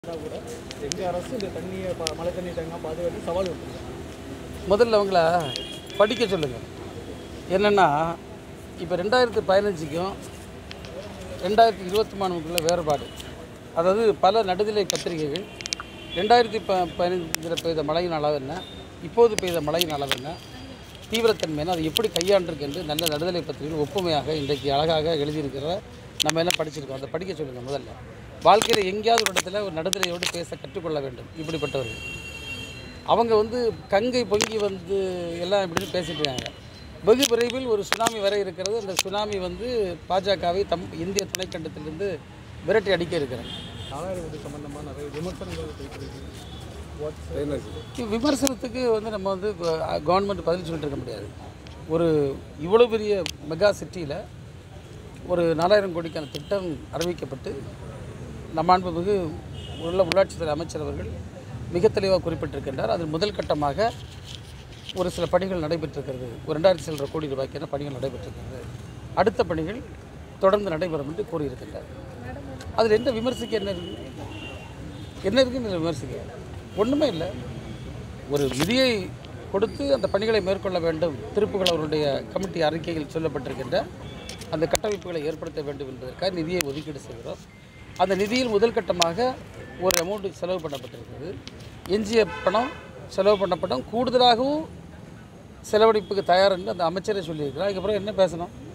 கூட எங்கள் அரசு இந்த தண்ணியை ப- மழை தண்ணி டேங்காக பாதுகாத்து சவால் விட்டுருக்கு முதல்ல அவங்கள படிக்க சொல்லுங்கள் என்னென்னா இப்போ ரெண்டாயிரத்து பதினஞ்சுக்கும் ரெண்டாயிரத்தி இருபத்தி மூணுக்குள்ள வேறுபாடு அதாவது பல நடுநிலை பத்திரிகைகள் ரெண்டாயிரத்தி ப பதினஞ்சில் பெய்த மழையின் அளவு என்ன இப்போது பெய்த மழையின் அளவு என்ன தீவிரத்தன்மை என்ன அதை எப்படி கையாண்டிருக்கு என்று நல்ல நடுநிலை பத்திரிகைகள் ஒப்புமையாக இன்றைக்கு அழகாக எழுதியிருக்கிற நம்ம எல்லாம் படிச்சிருக்கோம் அதை படிக்க சொல்லுங்கள் முதல்ல வாழ்க்கையில் எங்கேயாவது ஒரு இடத்துல ஒரு நடுநிலையோடு பேச கற்றுக்கொள்ள வேண்டும் இப்படிப்பட்டவர்கள் அவங்க வந்து கங்கை பொங்கி வந்து எல்லாம் இப்படின்னு பேசிட்டு இருக்காங்க வெகு விரைவில் ஒரு சுனாமி வர இருக்கிறது அந்த சுனாமி வந்து பாஜகவை தம் இந்திய துணைக்கண்டத்திலிருந்து விரட்டி அடிக்க இருக்கிறாங்க நாலாயிரம் வீடு சம்பந்தமாக நிறைய விமர்சனங்கள் போயிட்டு இருக்கு இ- விமர்சனத்துக்கு வந்து நம்ம வந்து கவர்மெண்ட் பதில் சொல்லிட்டு இருக்க முடியாது ஒரு இவ்வளோ பெரிய மெகா சிட்டியில் ஒரு நாலாயிரம் கோடிக்கான திட்டம் அறிவிக்கப்பட்டு நம்மாண்புமிகு உள்ள உள்ளாட்சித்துறை அமைச்சர் அவர்கள் மிக தெளிவாக குறிப்பிட்டிருக்கின்றார் அதில் முதல் கட்டமாக ஒரு சில பணிகள் நடைபெற்றிருக்கிறது ஒரு ரெண்டாயிரத்தி சில்லற கோடி ரூபாய்க்கான பணிகள் நடைபெற்றிருக்கிறது அடுத்த பணிகள் தொடர்ந்து நடைபெறும் என்று கூறியிருக்கின்றார் அதில் என்ன விமர்சிக்க என்ன இருக்குது என்ன இருக்குன்னு விமர்சிக்க ஒன்றுமே இல்லை ஒரு விதியை கொடுத்து அந்த பணிகளை மேற்கொள்ள வேண்டும் திருப்புகள் அவருடைய கமிட்டி அறிக்கையில் சொல்லப்பட்டிருக்கின்ற அந்த கட்டமைப்புகளை ஏற்படுத்த வேண்டும் என்பதற்காக நிதியை ஒதுக்கீடு செய்கிறோம் அந்த நிதியில் முதல் கட்டமாக ஒரு அமௌண்ட் செலவு பண்ணப்பட்டிருக்கிறது எஞ்சிய பணம் செலவு பண்ணப்படும் கூடுதலாகவும் செலவழிப்புக்கு தயார் என்று அந்த அமைச்சரே சொல்லியிருக்கிறார் அதுக்கப்புறம் என்ன பேசணும்